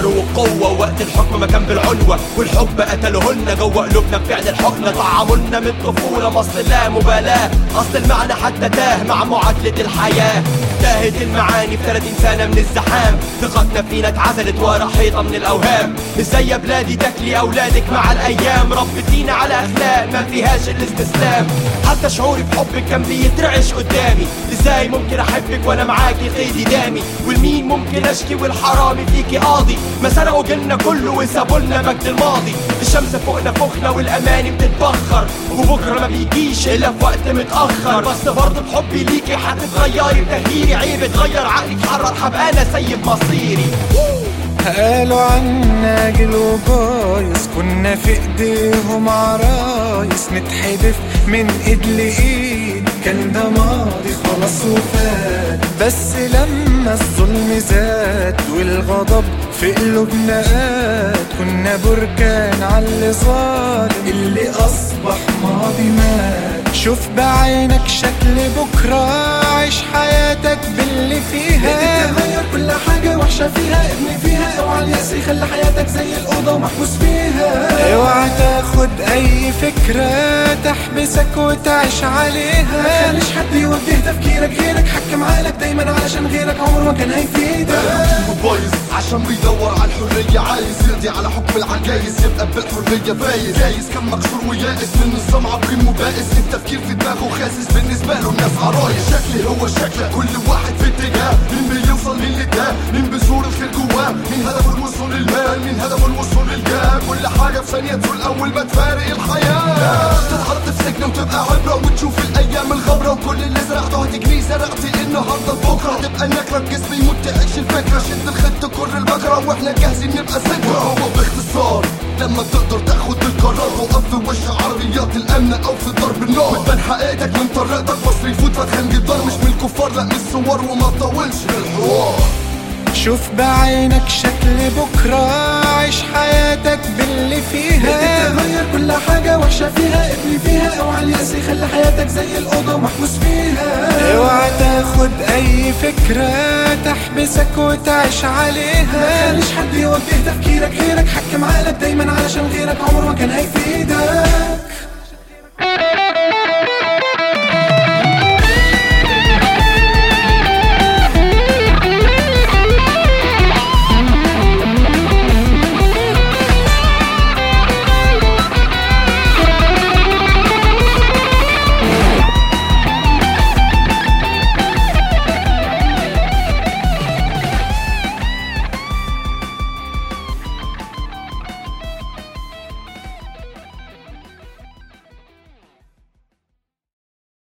الفخر والقوة وقت الحكم ما كان بالعنوة والحب قتلهن جوه قلوبنا بفعل الحقنة طعمونا من الطفولة مصل لا مبالاة أصل المعنى حتى تاه مع معادلة الحياة تاهت المعاني في 30 سنة من الزحام ثقتنا فينا اتعزلت ورا حيطة من الأوهام ازاي يا بلادي تاكلي أولادك مع الأيام ربتينا على أخلاق ما فيهاش الاستسلام حتى شعوري بحبك كان بيترعش قدامي ازاي ممكن أحبك وأنا معاكي قيدي دامي والمين ممكن أشكي والحرامي فيكي قاضي ما سرقوا جيلنا كله وسابوا لنا مجد الماضي الشمس فوقنا فوقنا والأماني بتتبخر وبكرة ما بيجيش إلا في وقت متأخر بس برضه بحبي ليكي هتتغيري بتغييري عيب اتغير عقلك حرر هبقى أنا سيد مصيري قالوا عنا جيل وبايظ كنا في ايديهم عرايس نتحدف من ايد لايد كان ده ماضي خلاص وفات بس لما الظلم زاد والغضب في قلوبنا قاد كنا بركان على اللي ظالم اللي اصبح ماضي مات شوف بعينك شكل بكرة عيش حياتك باللي فيها تغير كل حاجة وحشة فيها ابني فيها اوعى الياس يخلي حياتك زي الأوضة ومحبوس فيها اوعى تاخد اي فكرة تحبسك وتعيش ما عليها تخليش حد يوجه تفكيرك غيرك حكم عقلك دايما علشان غيرك عمره ما كان هيفيدك بايظ عشان بيدور على الحرية عايز يقضي على حكم العجايز يبقى بالحرية فايز جايز كان مكسور ويائس من نظام عقيم وبائس التفكير في دماغه خاسس بالنسبة له الناس عرايس شكلي هو شكل كل واحد في اتجاه مين بيوصل مين لده مين بيزور الخير جواه مين هدفه الوصول للمال مين هدفه الوصول للجاه كل حاجة في ثانية تزول أول ما تفارق الحياة تتحط في سجن وتبقى عبرة وتشوف الأيام الغبرة وكل اللي زرعته هتجنيه زرعتي النهاردة لبكرة هتبقى النكرة الجسم يموت تعيش الفكرة شد الخط كر البكرة واحنا جاهزين نبقى ذكرى هو باختصار لما تقدر تاخد القرار وقف في وش عربيات الامن او في ضرب النار وتبان حقيقتك من طريقتك مصر يفوت فتحان جدار مش من الكفار لا من الثوار وما تطولش في الحوار شوف بعينك شكل بكرة عيش حياتك باللي فيها تغير كل حاجة وحشة فيها ابني فيها اوعى الياس يخلي حياتك زي الأوضة ومحبوس فيها اوعى تاخد اي فكرة تحبسك وتعيش ما عليها تخليش حد يوجه تفكيرك غيرك حكم عقلك دايما علشان غيرك عمره ما كان هيفيدك